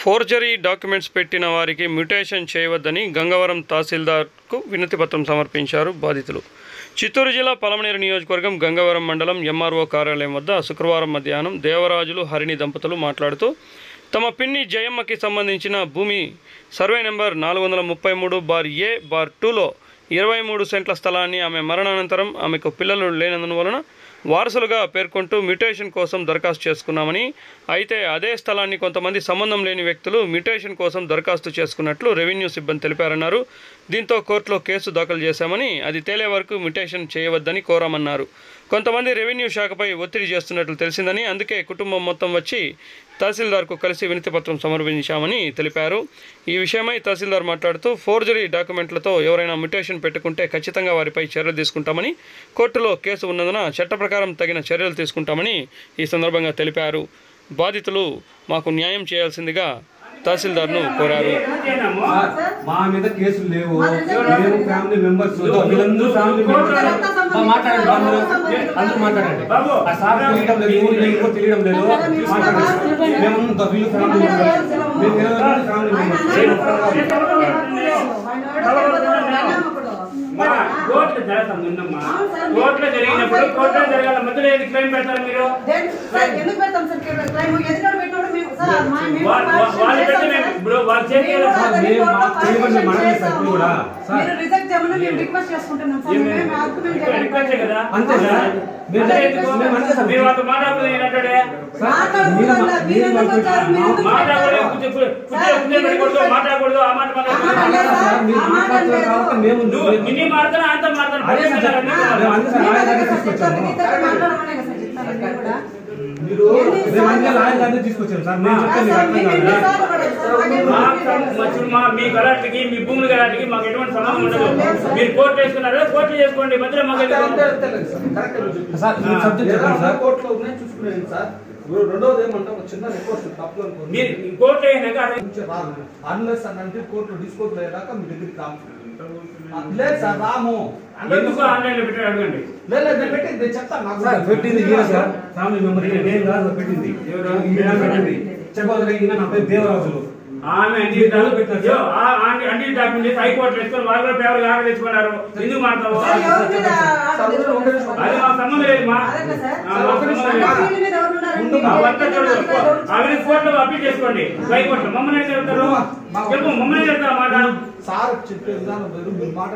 Forgery documents పెట్టిన వారికి mutation చేయవద్దని గంగవరం తహసీల్దార్కు వినతిపత్రం సమర్పించారు బాధితులు చిత్తూరు జిల్లా పలమనేరు నియోజకవర్గం గంగవరం మండలం ఎంఆర్ఓ కార్యాలయం వద్ద శుక్రవారం మధ్యాహ్నం దేవరాజులు హరిణి దంపతులు మాట్లాడుతూ తమ పిన్ని జయమ్మకి సంబంధించిన భూమి సర్వే నెంబర్ నాలుగు వందల ముప్పై మూడు బార్ ఏ బార్ టూలో ఇరవై మూడు సెంట్ల స్థలాన్ని ఆమె మరణానంతరం ఆమెకు పిల్లలు లేనందువలన వారసులుగా పేర్కొంటూ మ్యుటేషన్ కోసం దరఖాస్తు చేసుకున్నామని అయితే అదే స్థలాన్ని కొంతమంది సంబంధం లేని వ్యక్తులు మ్యుటేషన్ కోసం దరఖాస్తు చేసుకున్నట్లు రెవెన్యూ సిబ్బంది తెలిపారన్నారు దీంతో కోర్టులో కేసు దాఖలు చేశామని అది తేలే వరకు మ్యుటేషన్ చేయవద్దని కోరామన్నారు కొంతమంది రెవెన్యూ శాఖపై ఒత్తిడి చేస్తున్నట్లు తెలిసిందని అందుకే కుటుంబం మొత్తం వచ్చి తహసీల్దార్కు కలిసి వినతిపత్రం సమర్పించామని తెలిపారు ఈ విషయమై తహసీల్దార్ మాట్లాడుతూ ఫోర్జరీ డాక్యుమెంట్లతో ఎవరైనా మ్యుటేషన్ పెట్టుకుంటే ఖచ్చితంగా వారిపై చర్యలు తీసుకుంటామని కోర్టులో కేసు ఉన్నందున చట్ట ప్రకారం తగిన చర్యలు తీసుకుంటామని ఈ సందర్భంగా తెలిపారు బాధితులు మాకు న్యాయం చేయాల్సిందిగా తహసీల్దార్ను కోరారు మా మీద కేసులు లేవు మేము ఫ్యామిలీ మెంబర్స్ వీళ్ళందరూ ఫ్యామిలీ మెంబర్స్ మాట్లాడండి అందరూ అందరూ మాట్లాడండి ఆ సార్ తెలియడం లేదు ఊరు లేకో తెలియడం లేదు మాట్లాడండి మేము వీళ్ళు ఫ్యామిలీ మెంబర్స్ మేము ఎవరైనా ఫ్యామిలీ మెంబర్స్ మా కోర్టులో జరుగుతుంది ఉందమ్మా కోర్టులో జరిగినప్పుడు కోర్టులో జరగాల మధ్యలో ఏది క్లెయిమ్ పెడతారు మీరు ఎందుకు పెడతాం సార్ క్రైమ్ ఎదురు పెట్టినప్పుడు మేము సార్ మా- మేము వా- వా- వాళ్ళు పెట్టి మేము ఇప్పుడు వాళ్ళు చేతి మేము కూడా సార్, దాన్ని మేము కోర్టులో మా- చేయమని పర్మిషన్ మనమే సార్ చేస్తాము. కూడా. సార్. మీరు రిజెక్ట్ చేయమని మేము రిక్వెస్ట్ చేసుకుంటున్నాం సార్ మేము ఆర్గ్యుమెంట్ చేయడానికి రిక్వెస్ట్ కదా అంతే సార్ మేము అదే ఎందుకు? మేము అంతే సార్ మీరు వాళ్ళతో మాట్లాడుతుంది ఏంటంటే సార్, మాట్లాడకూడదు మీరు అన్న, మా- మీరు మీరు ఎందుకు మాకు- వచ్చారు? మీరు ఎందుకు మాట్లాడకూడదు పెట్టారు? కూర్చో కూర్చో కూర్చో పెట్టకూడదు మాట్లాడకూడదు ఆ మాట మాట్లాడకూడదు మాట్లాడాలి సార్, మీరు మాట్లాడుతున్నారు కాబట్టి మేము నువ్వు నిన్ను మారుతానా అంత మారుతాను అదే సార్ మేము అంతే సార్ మేము లాయర్ అదే దగ్గర సార్ చెప్తాను. తీసుకొచ్చాము మీతో మాట్లాడమనే కదా సార్ చెప్తాను మీరు కూడా. మీరు మేము అన్ని లాయర్ దగ్గర తీసుకొచ్చాము సార్ మేము చెప్తే మీకు సార్, అర్థం మీకు కాదు ఎన్నిసార్లు పడేది సార్? మాకేం మా తెలియదు. మా చూడు మా మీ గలాటికి మీ భూముల గలాటికి మాకు ఎటువంటి సంబంధం ఉండదు మీరు కోర్టు వేసుకున్నారు కోర్టు చేసుకోండి మధ్యలో మాకు ఎందుకు? సార్ ఈ సబ్జెక్ట్ చెప్పండి సార్ కోర్టులో ఉన్నాయి చూసుకునేది సార్ ఇప్పుడు రెండోది ఏమంటే ఒక చిన్న రిక్వెస్ట్ తప్పు అనుకోండి మీరు కోర్టు అయినాక అది నుంచి రాదు అన్లెస్ అని అంటే కోర్టులో డిస్పోజ్ అయ్యాక మీ దగ్గరికి రాము ఆ, లేదు సార్ రాము ఎందుకు ఆన్లైన్ లో పెట్టాడు అడగండి లేదు లేదు, నేను పెట్టి నేను చెప్తాను నాకు సార్ పెట్టింది ఈయన సార్ ఫ్యామిలీ మెంబర్ ఈయన నేను కాదు పెట్టింది ఈయన పెట్టింది చెప్పగలిగే ఈయన నా పేరు దేవరాజులు ఆమె అండి యో, ఆ ఆంటీ అంటీ డాక్యుమెంట్ చేసి హైకోర్టు వేసుకొని వాళ్ళు కూడా పేపర్ ఆర్డర్ తెచ్చుకున్నారు ఎందుకు మాట్లాడతావు సార్, ఎవరి మీద సార్, ఆర్డర్ ఒక నిమిషం. అది మాకు సంబంధం లేదు మా అదే సార్. ఆ, మాకు సంబంధం లేదు. అంటే వీళ్ళ మీద ఎవరు ఉన్నారండి? ఆ వంట చూడు ఆవిడ కోర్టులో అప్పీల్ చేసుకోండి హైకోర్టులో మమ్మల్ని ఏం చెప్తారు చెప్పు మమ్మల్ని చెప్తారు మాట సార్ చెప్పే విధానం వేరు మీరు మాట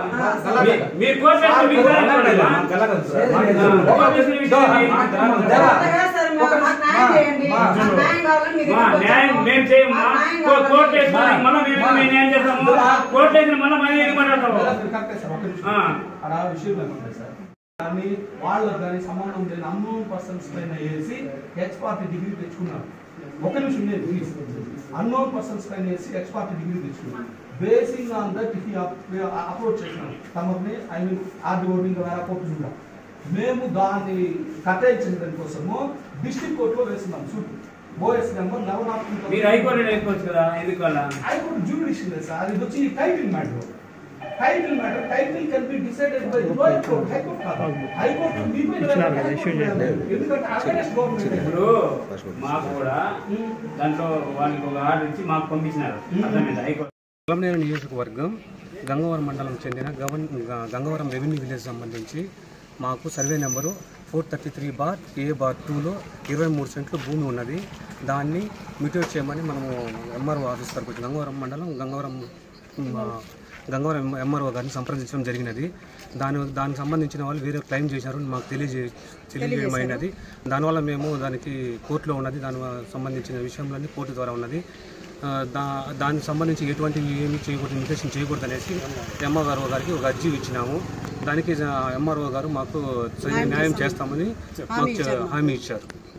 మీ- మీరు కోర్టు వేసుకొని మీకు కూడా మాట్లాడాలి, చెప్పండి. మాకు గలగదు సార్. ఆ, కోర్టు వేసుకునే విషయం ఏంటి? కొత్తగా సార్ మా- మాకు న్యాయం చేయండి. మా- మాకు న్యాయం కావాలని మీ మా దగ్గరికి న్యాయం వచ్చాము. మేము చేయము మాకు న్యాయం కో- కావాలి. కోర్టు వేసుకొని మళ్ళీ మేము మేము న్యాయం చేస్తాము కోర్టు వేసిన మళ్ళీ మనం ఎందుకు మాట్లాడతాము కరెక్టే సార్ ఒక నిమిషం ఆ. అక్కడ ఆ విషయం ఏమంటాయి సార్ కానీ వాళ్ళకి కానీ సంబంధం లేని అన్నోన్ పర్సన్స్ పైన వేసి హెచ్ పార్టీ డిగ్రీ తెచ్చుకున్నారు ఒక నిమిషం నేను ప్లీజ్ అన్నోన్ పర్సన్స్ పైన వేసి హెచ్ పార్టీ డిగ్రీ తెచ్చుకున్నారు basing on that he approach చేసినాం తమని ఐ మీన్ ఆర్డీఓ ఇంకా వేరే కోర్టు కూడా మేము దాన్ని కట్టించిన దానికోసము డిస్ట్రిక్ట్ కోర్టులో వేస్తున్నాం suit OS number eleven of మీరు హైకోర్టు వేసుకోవచ్చు కదా ఎందుకు అలా హైకోర్టు జ్యూడిషియల్ సార్ ఇది వచ్చి title matter title matter title can be decided by lower court high court కాదు హైకోర్టు మీ పైన ఎందుకంటే అగైనెస్ట్ గవర్నమెంట్ ఇప్పుడు మాకు కూడా దాంట్లో వాళ్ళకి ఒక ఆర్డర్ ఇచ్చి మాకు పంపించినారు అర్థమైంది హైకోర్టు పొలంనేరు నియోజకవర్గం గంగవరం మండలం చెందిన గవన్ గ- గంగవరం రెవెన్యూ విలేజ్ సంబంధించి మాకు survey number four thirty three bar A bar టూలో ఇరవై మూడు సెంట్లు భూమి ఉన్నది దాన్ని మ్యూటేట్ చేయమని మనము ఎంఆర్ఓ ఆఫీస్ వరకు వచ్చి గంగవరం మండలం గంగవరం ఉమ్, ఆ, గంగవరం ఎంఆర్ఓ గారిని సంప్రదించడం జరిగినది దాని దానికి సంబంధించిన వాళ్ళు వేరే క్లెయిమ్ చేశారు మాకు తెలియజే తెలియజేయమైనది దానివల్ల మేము దానికి కోర్టులో ఉన్నది దాని సంబంధించిన విషయంలోని కోర్టు ద్వారా ఉన్నది ఆ, దా దానికి సంబంధించి ఎటువంటి ఏమి చేయకూడదు ఇన్వెస్టిగేషన్ చేయకూడదు అనేసి ఎంఆర్ఓ గారికి ఒక అర్జీ ఇచ్చినాము దానికి ఎంఆర్ఓ గారు మాకు సరైన న్యాయం చేస్తామని మాకు చె- హామీ ఇచ్చారు